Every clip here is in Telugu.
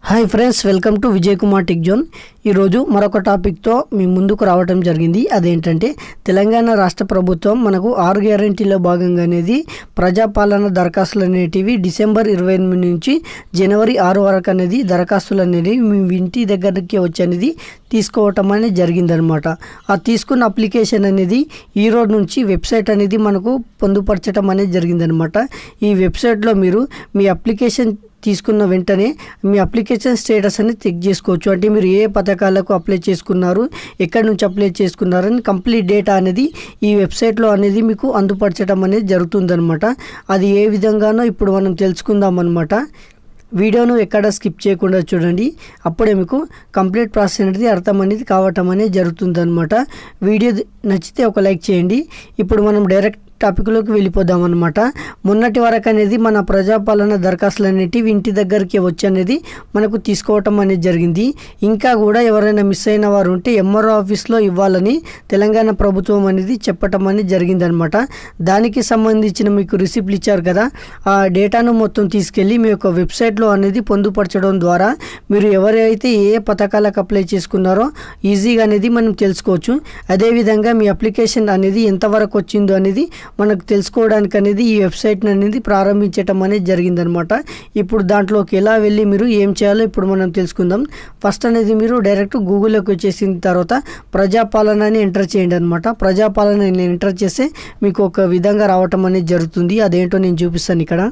hi friends welcome to Vijay Kumar tech zone ఈరోజు మరొక టాపిక్తో మీ ముందుకు రావడం జరిగింది అదేంటంటే తెలంగాణ రాష్ట్ర ప్రభుత్వం మనకు ఆరు గ్యారంటీలో భాగంగా అనేది ప్రజాపాలన దరఖాస్తులు అనేటివి డిసెంబర్ ఇరవై ఎనిమిది నుంచి జనవరి ఆరు వరకు అనేది దరఖాస్తులు అనేది మీ ఇంటి దగ్గరికి వచ్చి అనేది తీసుకోవటం అనేది జరిగిందనమాట ఆ తీసుకున్న అప్లికేషన్ అనేది ఈ రోజు నుంచి వెబ్సైట్ అనేది మనకు పొందుపరచడం అనేది జరిగిందనమాట ఈ వెబ్సైట్లో మీరు మీ అప్లికేషన్ తీసుకున్న వెంటనే మీ అప్లికేషన్ స్టేటస్ అనేది చెక్ చేసుకోవచ్చు అంటే మీరు ఏ పథకాలకు అప్లై చేసుకున్నారు ఎక్కడి నుంచి అప్లై చేసుకున్నారని కంప్లీట్ డేటా అనేది ఈ వెబ్సైట్లో అనేది మీకు అందుపరచడం అనేది జరుగుతుందనమాట అది ఏ విధంగానో ఇప్పుడు మనం తెలుసుకుందాం అనమాట వీడియోను ఎక్కడ స్కిప్ చేయకుండా చూడండి అప్పుడే మీకు కంప్లీట్ ప్రాసెస్ అనేది అర్థం అనేది కావటం అనేది జరుగుతుందన్నమాట వీడియో నచ్చితే ఒక లైక్ చేయండి ఇప్పుడు మనం డైరెక్ట్ టాపిక్లోకి వెళ్ళిపోదాం అనమాట మొన్నటి వరకు అనేది మన ప్రజాపాలన దరఖాస్తులు అనేటివి ఇంటి దగ్గరికి వచ్చి అనేది మనకు తీసుకోవటం అనేది జరిగింది ఇంకా కూడా ఎవరైనా మిస్ అయిన వారు ఉంటే ఎంఆర్ఓ ఆఫీస్లో ఇవ్వాలని తెలంగాణ ప్రభుత్వం అనేది చెప్పటం అనేది జరిగిందనమాట దానికి సంబంధించిన మీకు రిసిప్ట్లు ఇచ్చారు కదా ఆ డేటాను మొత్తం తీసుకెళ్ళి మీ యొక్క వెబ్సైట్లో అనేది పొందుపరచడం ద్వారా మీరు ఎవరైతే ఏ పథకాలకు అప్లై చేసుకున్నారో ఈజీగా అనేది మనం తెలుసుకోవచ్చు అదేవిధంగా మీ అప్లికేషన్ అనేది ఎంతవరకు వచ్చిందో అనేది మనకు తెలుసుకోవడానికి అనేది ఈ వెబ్సైట్ అనేది ప్రారంభించటం అనేది జరిగిందనమాట ఇప్పుడు దాంట్లోకి ఎలా వెళ్ళి మీరు ఏం చేయాలో ఇప్పుడు మనం తెలుసుకుందాం ఫస్ట్ అనేది మీరు డైరెక్ట్ గూగుల్లోకి వచ్చేసిన తర్వాత ప్రజాపాలన అని ఎంటర్ చేయండి అనమాట ప్రజాపాలన ఎంటర్ చేస్తే మీకు ఒక విధంగా రావటం అనేది జరుగుతుంది అదేంటో నేను చూపిస్తాను ఇక్కడ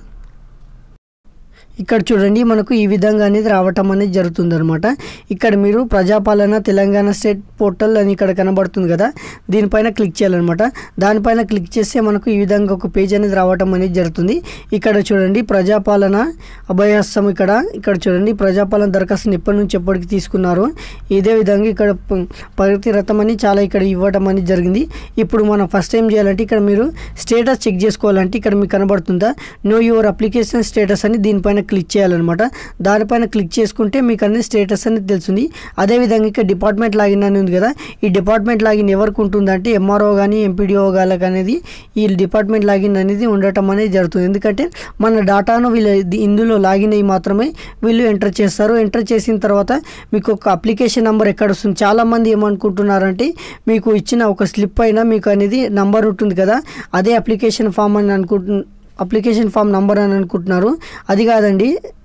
ఇక్కడ చూడండి మనకు ఈ విధంగా అనేది రావటం అనేది జరుగుతుంది అనమాట ఇక్కడ మీరు ప్రజాపాలన తెలంగాణ స్టేట్ పోర్టల్ అని ఇక్కడ కనబడుతుంది కదా దీనిపైన క్లిక్ చేయాలన్నమాట దానిపైన క్లిక్ చేస్తే మనకు ఈ విధంగా ఒక పేజ్ అనేది రావటం అనేది జరుగుతుంది ఇక్కడ చూడండి ప్రజాపాలన అభయాస్తం ఇక్కడ ఇక్కడ చూడండి ప్రజాపాలన దరఖాస్తుని ఎప్పటి నుంచి ఎప్పటికి తీసుకున్నారు ఇదే విధంగా ఇక్కడ ప- ప్రగతి రథం అని చాలా ఇక్కడ ఇవ్వటం అనేది జరిగింది ఇప్పుడు మనం ఫస్ట్ ఏం చేయాలంటే ఇక్కడ మీరు స్టేటస్ చెక్ చేసుకోవాలంటే ఇక్కడ మీకు కనబడుతుందా నో యువర్ అప్లికేషన్ స్టేటస్ అని దీనిపైన క్లిక్ చేయాలన్నమాట దానిపైన క్లిక్ చేసుకుంటే మీకు అన్ని స్టేటస్ అనేది తెలుస్తుంది అదేవిధంగా ఇక్కడ డిపార్ట్మెంట్ లాగిన్ అని ఉంది కదా ఈ డిపార్ట్మెంట్ లాగిన్ ఎవరికి ఉంటుందంటే ఎంఆర్ఓ కానీ ఎంపీడీఓ గాలకు అనేది ఈ డిపార్ట్మెంట్ లాగిన్ అనేది ఉండటం అనేది జరుగుతుంది ఎందుకంటే మన డాటాను వీళ్ళు ఇది- ఇందులో లాగిన్ అయ్యి మాత్రమే వీళ్ళు ఎంటర్ చేస్తారు ఎంటర్ చేసిన తర్వాత మీకు ఒక అప్లికేషన్ నెంబర్ ఎక్కడ వస్తుంది చాలామంది ఏమనుకుంటున్నారంటే మీకు ఇచ్చిన ఒక స్లిప్ అయినా మీకు అనేది నంబర్ ఉంటుంది కదా అదే అప్లికేషన్ ఫామ్ అని అనుకుంటు అప్లికేషన్ ఫామ్ నంబర్ అని అనుకుంటున్నారు అది కాదండి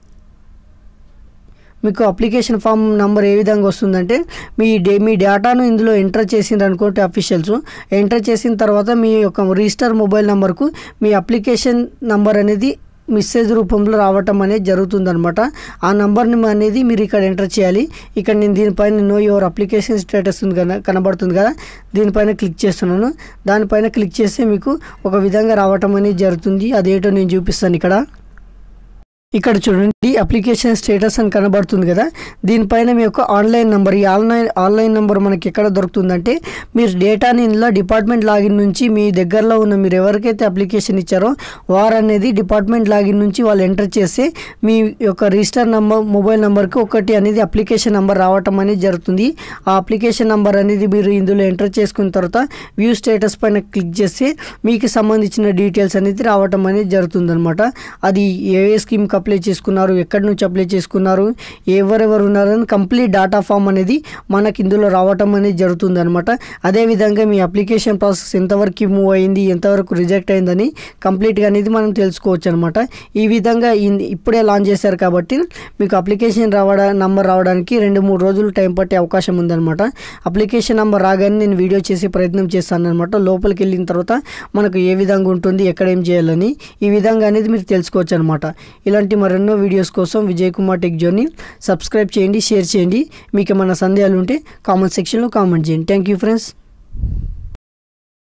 మీకు అప్లికేషన్ ఫామ్ నంబర్ ఏ విధంగా వస్తుందంటే మీ డే మీ డేటాను ఇందులో ఎంటర్ చేసిండ్రు అనుకోండి అఫీషియల్స్ ఎంటర్ చేసిన తర్వాత మీ యొక్క రిజిస్టర్ మొబైల్ నెంబర్కు మీ అప్లికేషన్ నంబర్ అనేది మెసేజ్ రూపంలో రావటం అనేది జరుగుతుందన్నమాట ఆ నంబర్ని అనేది మీరు ఇక్కడ ఎంటర్ చేయాలి ఇక్కడ నేను దీనిపైన నో యువర్ అప్లికేషన్ స్టేటస్ ఉంది కదా కనబడుతుంది కదా దీనిపైన క్లిక్ చేస్తున్నాను దానిపైన క్లిక్ చేస్తే మీకు ఒక విధంగా రావటం అనేది జరుగుతుంది అదేంటో నేను చూపిస్తాను ఇక్కడ ఇక్కడ చూడండి అప్లికేషన్ స్టేటస్ అని కనబడుతుంది కదా దీనిపైన మీ యొక్క ఆన్లైన్ నెంబర్ ఈ ఆన్లైన్ ఆన్లైన్ నెంబర్ మనకి ఎక్కడ దొరుకుతుందంటే మీరు డేటాని ఇందులో డిపార్ట్మెంట్ లాగిన్ నుంచి మీ దగ్గరలో ఉన్న మీరు ఎవరికైతే అప్లికేషన్ ఇచ్చారో వారు అనేది డిపార్ట్మెంట్ లాగిన్ నుంచి వాళ్ళు ఎంటర్ చేస్తే మీ యొక్క రిజిస్టర్ నంబర్ మొబైల్ నెంబర్కి ఒకటి అనేది అప్లికేషన్ నెంబర్ రావటం అనేది జరుగుతుంది ఆ అప్లికేషన్ నెంబర్ అనేది మీరు ఇందులో ఎంటర్ చేసుకున్న తర్వాత వ్యూ స్టేటస్ పైన క్లిక్ చేస్తే మీకు సంబంధించిన డీటెయిల్స్ అనేది రావటం అనేది జరుగుతుందన్నమాట అది ఏ ఏ స్కీమ్కి అప్లై చేసుకున్నారు ఎక్కడి నుంచి అప్లై చేసుకున్నారు ఎవరెవరు ఉన్నారని కంప్లీట్ డాటా ఫామ్ అనేది మనకి ఇందులో రావటం అనేది జరుగుతుందన్నమాట అదేవిధంగా మీ అప్లికేషన్ ప్రాసెస్ ఎంతవరకు మూవ్ అయింది ఎంతవరకు రిజెక్ట్ అయిందని కంప్లీట్గా అనేది మనం తెలుసుకోవచ్చు అనమాట ఈ విధంగా ఇన్- ఇప్పుడే లాంచ్ చేశారు కాబట్టి మీకు అప్లికేషన్ రావడా నంబర్ రావడానికి రెండు మూడు రోజులు టైం పట్టే అవకాశం ఉందన్నమాట అప్లికేషన్ నంబర్ రాగానే నేను వీడియో చేసే ప్రయత్నం చేస్తాను అనమాట లోపలికి వెళ్ళిన తర్వాత మనకు ఏ విధంగా ఉంటుంది ఎక్కడ ఏం చేయాలని ఈ విధంగా అనేది మీరు తెలుసుకోవచ్చు అనమాట ఇలాంటి మరెన్నో వీడియోస్ కోసం విజయ్ కుమార్ టెక్ జోని సబ్స్క్రైబ్ చేయండి షేర్ చేయండి మీకు ఏమైనా సందేహాలు ఉంటే కామెంట్ సెక్షన్లో కామెంట్ చేయండి థ్యాంక్ యూ ఫ్రెండ్స్